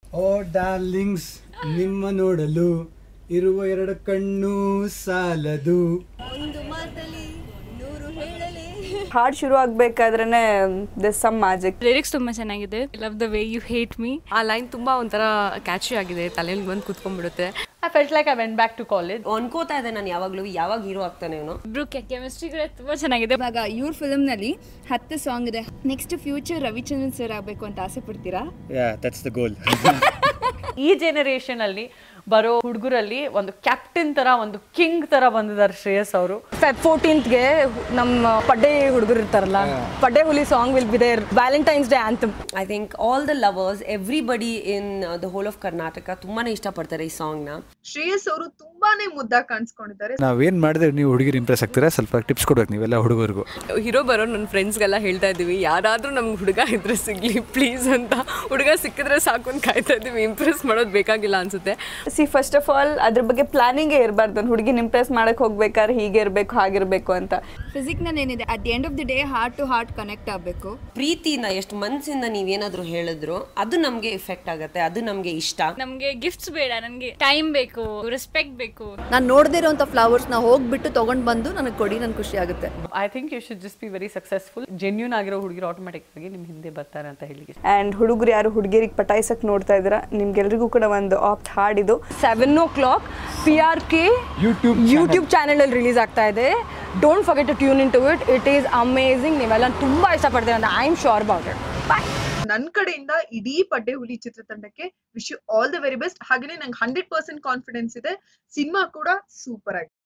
ಓ darlings ನಿಮ್ಮ ನೋಡಲು ಇರುವ ಎರಡು ಕಣ್ಣು ಸಾಲದು ಒಂದು ಮಾತಲಿ ನೂರು ಹೇಳಲಿ ಹಾಡು ಶುರು ಆಗ್ಬೇಕಾದ್ರೇನೆ ದಿಸ್ ಸಮ್ ಮ್ಯಾಜಿಕ್ ಲಿರಿಕ್ಸ್ ತುಂಬ ಚೆನ್ನಾಗಿದೆ love the way you hate me ಆ ಲೈನ್ ತುಂಬಾ ಒಂಥರ ಕ್ಯಾಚಿ ಆಗಿದೆ ತಲೆಯಲ್ಲಿ ಬಂದು ಕುತ್ಕೊಂಡ್ಬಿಡುತ್ತೆ I felt like I went back to college ಅನ್ಕೋತಾ ಇದೆ ನಾನು ಯಾವಾಗ್ಲೂ ಯಾವಾಗ ಹೀರೋ ಆಗ್ತಾನೆ ಇವನು ಇಬ್ರು ಕೆಮಿಸ್ಟ್ರಿ ಕೂಡ ತುಂಬ ಚೆನ್ನಾಗಿದೆ ಇವಾಗ ಇವ್ರ ಫಿಲ್ಮ್ನಲ್ಲಿ ಹತ್ತು ಸಾಂಗ್ ಇದೆ ನೆಕ್ಸ್ಟ್ ಫ್ಯೂಚರ್ ರವಿಚಂದ್ರನ್ ಸರ್ ಆಗಬೇಕು ಅಂತ ಆಸೆ ಪಡ್ತೀರಾ ಯಾ ದಟ್ಸ್ ದ ಗೋಲ್ ಈ ಜನರೇಷನ್ ಅಲ್ಲಿ ಬರೋ ಹುಡುಗರಲ್ಲಿ ಒಂದು ಕ್ಯಾಪ್ಟನ್ ತರ ಒಂದು ಕಿಂಗ್ ತರ ಬಂದಿದ್ದಾರೆ ಶ್ರೇಯಸ್ ಅವರು ಫೆಬ್ ಫೋರ್ಟೀನ್ತ್ಗೆ ನಮ್ಮ ಪಡ್ಡೆ ಹುಡುಗರು ಇರ್ತಾರಲ್ಲ Padde Huli song will be there Valentine's day anthem I think all the lovers everybody in the whole of Karnataka ತುಂಬಾನೇ ಇಷ್ಟಪಡ್ತಾರೆ ಈ ಸಾಂಗ್ ನ ಶ್ರೇಯಸ್ ಅವರು ತುಂಬಾನೇ ಮುದ್ದಾಗಿ ಕಾಣಿಸ್ಕೊಂಡಿದ್ದಾರೆ ನಾವೇನ್ ಮಾಡಿದ್ರೆ ನೀವು ಹುಡುಗಿರು ಇಂಪ್ರೆಸ್ ಆಗ್ತೀರಾ ಸ್ವಲ್ಪ ಟಿಪ್ಸ್ ಕೊಡ್ಬೇಕು ನೀವೆಲ್ಲ ಹುಡುಗರಿಗೂ ಹೀರೋ ಬರೋ ನನ್ನ ಫ್ರೆಂಡ್ಸ್ಗೆಲ್ಲ ಹೇಳ್ತಾ ಇದ್ದೀವಿ ಯಾರಾದರೂ ನಮ್ಗೆ ಹುಡುಗ ಇದ್ರೆ ಸಿಗ್ಲಿ ಪ್ಲೀಸ್ ಅಂತ ಹುಡುಗ ಸಿಕ್ಕಿದ್ರೆ ಸಾಕು ಅಂತ ಕಾಯ್ತಾ ಇದ್ದೀವಿ ಇಂಪ್ರೆಸ್ ಮಾಡೋದು ಬೇಕಾಗಿಲ್ಲ ಅನ್ಸುತ್ತೆ ಸಿ ಫಸ್ಟ್ ಆಫ್ ಆಲ್ ಅದ್ರ ಬಗ್ಗೆ ಪ್ಲಾನಿಂಗೇ ಇರಬಾರ್ದು ಹುಡುಗಿನ ಇಂಪ್ರೆಸ್ ಮಾಡಕ್ ಹೋಗ್ಬೇಕಾದ್ರೆ ಹೀಗೆ ಇರಬೇಕು ಹಾಗಿರ್ಬೇಕು ಅಂತ ಫಿಸಿಕ್ನಲ್ಲಿ ಏನಿದೆ at the end of the day heart to heart connect ಆಗಬೇಕು ಪ್ರೀತಿಯಿಂದ ಎಷ್ಟು ಮನಸ್ಸಿಂದ ನೀವೇನಾದರೂ ಹೇಳಿದ್ರು ಅದು ನಮಗೆ ಇಫೆಕ್ಟ್ ಆಗುತ್ತೆ ಅದು ನಮಗೆ ಇಷ್ಟ ನಮಗೆ ಗಿಫ್ಟ್ಸ್ ಬೇಡ ನನಗೆ ಟೈಮ್ ಬೇಕು ರೆಸ್ಪೆಕ್ಟ್ ಬೇಕು ನಾನು ನೋಡದೇ ಇರೋಂಥ ಫ್ಲವರ್ಸ್ನ ಹೋಗ್ಬಿಟ್ಟು ತಗೊಂಡ್ ಬಂದು ನನಗೆ ಕೊಡಿ ನನ್ಗೆ ಖುಷಿ ಆಗುತ್ತೆ I think you should just be very successful genuine ಆಗಿರೋ ಹುಡುಗಿರು ಆಟೋಮೆಟಿಕ್ ಆಗಿ ನಿಮ್ ಹಿಂದೆ ಬರ್ತಾರೆ ಅಂತ ಹೇಳಿ ಆ್ಯಂಡ್ ಹುಡುಗರು ಯಾರು ಹುಡುಗಿರಿಗೆ ಪಟಾಯಿಸಕ್ ನೋಡ್ತಾ ಇದ್ದೀರಾ ನಿಮ್ಗೆಲ್ರಿಗೂ ಕೂಡ ಒಂದು ಆಪ್ಟ್ ಹಾಡಿದು seven o'clock P R K YouTube YouTube ಚಾನಲಲ್ಲಿ ರಿಲೀಸ್ ಆಗ್ತಾ ಇದೆ don't forget to tune in to it it is amazing ನೀವೆಲ್ಲ ತುಂಬ ಇಷ್ಟಪಡ್ತೀರ ಅಂತ I am sure about it ನನ್ ಕಡೆಯಿಂದ ಇಡೀ ಪಡ್ಡೆ ಹುಲಿ ಚಿತ್ರತಂಡಕ್ಕೆ wish you all the very best ಹಾಗೇನೆ ನಂಗೆ ಹಂಡ್ರೆಡ್ ಪರ್ಸೆಂಟ್ ಕಾನ್ಫಿಡೆನ್ಸ್ ಇದೆ ಸಿನಿಮಾ ಕೂಡ ಸೂಪರ್ ಆಗಿ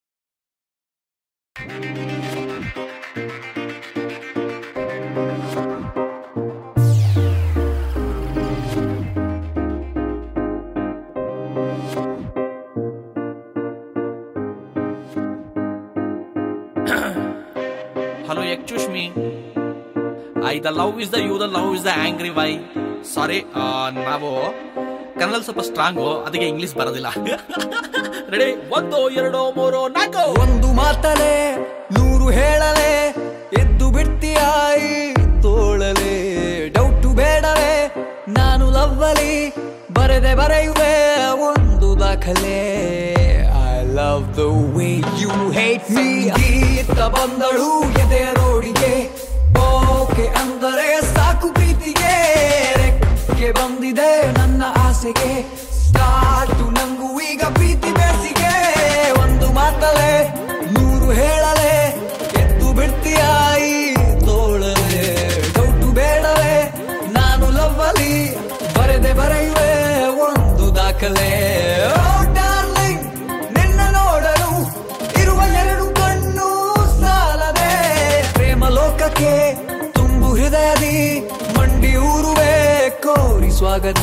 Hello, excuse me. I the love is the you, the love is the angry why. Sorry ನಾವು ಕನ್ನಡ ಸ್ವಲ್ಪ ಸ್ಟ್ರಾಂಗು ಅದಕ್ಕೆ ಇಂಗ್ಲಿಷ್ ಬರೋದಿಲ್ಲ ರೆಡಿ ಒಂದು ಎರಡು ಮೂರು ನಾಲ್ಕು ಒಂದು ಮಾತಲೆ ನೂರು ಹೇಳಲೆ ಎದ್ದು ಬಿಡ್ತೀಯಾಯಿ ತೋಳಲೆ ಡೌಟು ಬೇಡವೇ ನಾನು ಲವ್ವಲಿ ಬರೆದೆ ಬರೆಯುವೆ ಒಂದು ದಾಖಲೆ I love the way you hate me Geetha ಬಂದಳು ಎದೆ ರೋಡಿಗೆ ಓಕೆ ಅಂದರೆ ಸಾಕು ಪ್ರೀತಿಗೆ ರೆಕ್ಕೆ ಬಂದಿದೆ ನನ್ನ ಆಸೆಗೆ ಸ್ಟಾರ್ಟು ನಂಗೂ ಈಗ ಪ್ರೀತಿ ಬೇಸಿಗೆ ಒಂದು ಮಾತಲೆ ನೂರು ಹೇಳಲೆ ಎದ್ದು ಬಿಡ್ತೀಯಾಯಿ ತೋಳಲೆ ಡೌಟು ಬೇಡವೇ ನಾನು ಲವ್ವಲಿ ಬರೆದೆ ಬರೆಯುವೆ ಒಂದು ದಾಖಲೆ Oh, darling, ನಿನ್ನ ನೋಡಲು ಇರುವ ಎರಡು ಕಣ್ಣು ಸಾಲದೆ ಪ್ರೇಮ ಲೋಕಕ್ಕೆ ತುಂಬು ಹೃದಯದಿ ಮಂಡಿ ಊರುವೆ ಕೋರಿ ಸ್ವಾಗತ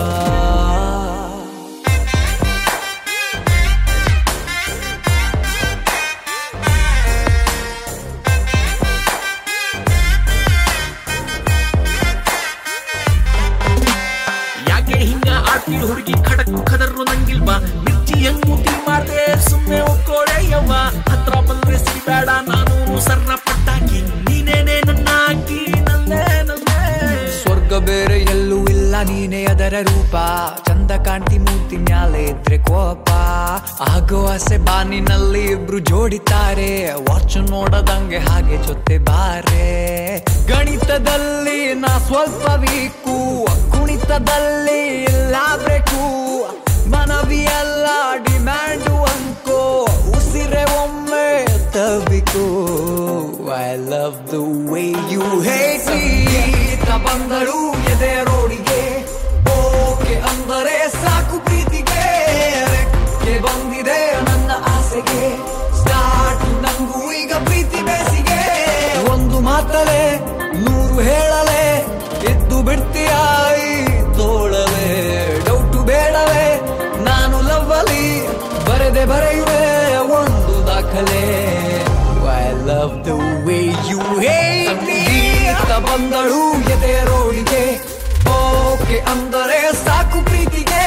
ಯಾಕೆ ಹಿಂಗ ಆಡ್ತೀವಿ ಹುಡುಗಿ ಖಡಕ್ ಖದರು ನಂಗಿಲ್ವಾ ಮಿರ್ಚಿ ಹೆಂಗ್ ಮುಟ್ಟಿ ಮಾಡ್ದೆ ಸುಮ್ಮನೆ ಒಕ್ಕೋಳೆಯವ್ವ ಹತ್ರ ಬಂದ್ರೆ ಸಿಗಬೇಡ ನಾನು ಸರ್ರ ಪಟ್ಟಾಕಿ ನೀನೇನೆ ನನ್ನ ಹಾಕಿ ನನ್ನೇ ನನ್ನೇ ಸ್ವರ್ಗ ಬೇರೆ ಎಲ್ಲೂ ಇಲ್ಲ ನೀನೇ ಅದರ ರೂಪ ಚಂದ ಕಾಂತಿ ಮೂರ್ತಿ ಮ್ಯಾಲೆ ಇದ್ರೆ ಕೋಪ ಆಗೋ ಆಸೆ ಬಾನಿನಲ್ಲಿ ಇಬ್ರು ಜೋಡಿತಾರೆ ವಾಚ್ ನೋಡದಂಗೆ ಹಾಗೆ ಜೊತೆ ಬಾರೆ ಗಣಿತದಲ್ಲಿ ನಾ ಸ್ವಲ್ಪ ವೀಕು ಕುಣಿತದಲ್ಲಿ ಇಲ್ಲ ಬ್ರೇಕು ಮನವಿ ಎಲ್ಲ ಡಿಮ್ಯಾಂಡು ಅನ್ಕೋ ಉಸಿರೆ ಒಮ್ಮೆ ತಬಿಕೋ I love the way you hate Geetha ಬಂದಳು ಎದೆ ರೋಡಿಗೆ ಓಕೆ ಅಂದರೆ ಸಾಕು ಪ್ರೀತಿಗೆ ರೆಕ್ಕೆ ಬಂದಿದೆ ನನ್ನ ಆಸೆಗೆ ಸ್ಟಾರ್ಟ್ ನಂಗೂ ಈಗ ಪ್ರೀತಿ ಬೇಸಿಗೆ ಒಂದು ಮಾತಲೆ ನೂರು ಹೇಳಲೆ ಎದ್ದು ಬಿಡ್ತೀಯಾಯಿ ತೋಳಲೆ ಡೌಟು ಬೇಡವೇ ನಾನು ಲವ್ವಲಿ ಬರೆದೆ ಬರೆಯುವೆ ಒಂದು ದಾಖಲೆ I love the way you hate ಬಂದಳು ಎದೆ ರೋಡಿಗೆ ಓಕೆ ಅಂದರೆ ಸಾಕು ಪ್ರೀತಿಗೆ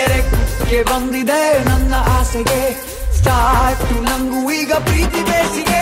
ರೆಕ್ಕೆ ಬಂದಿದೆ ನನ್ನ ಆಸೆಗೆ ಸ್ಟಾರ್ಟ್ ನಂಗೂ ಈಗ ಪ್ರೀತಿ ಬೇಸಿಗೆ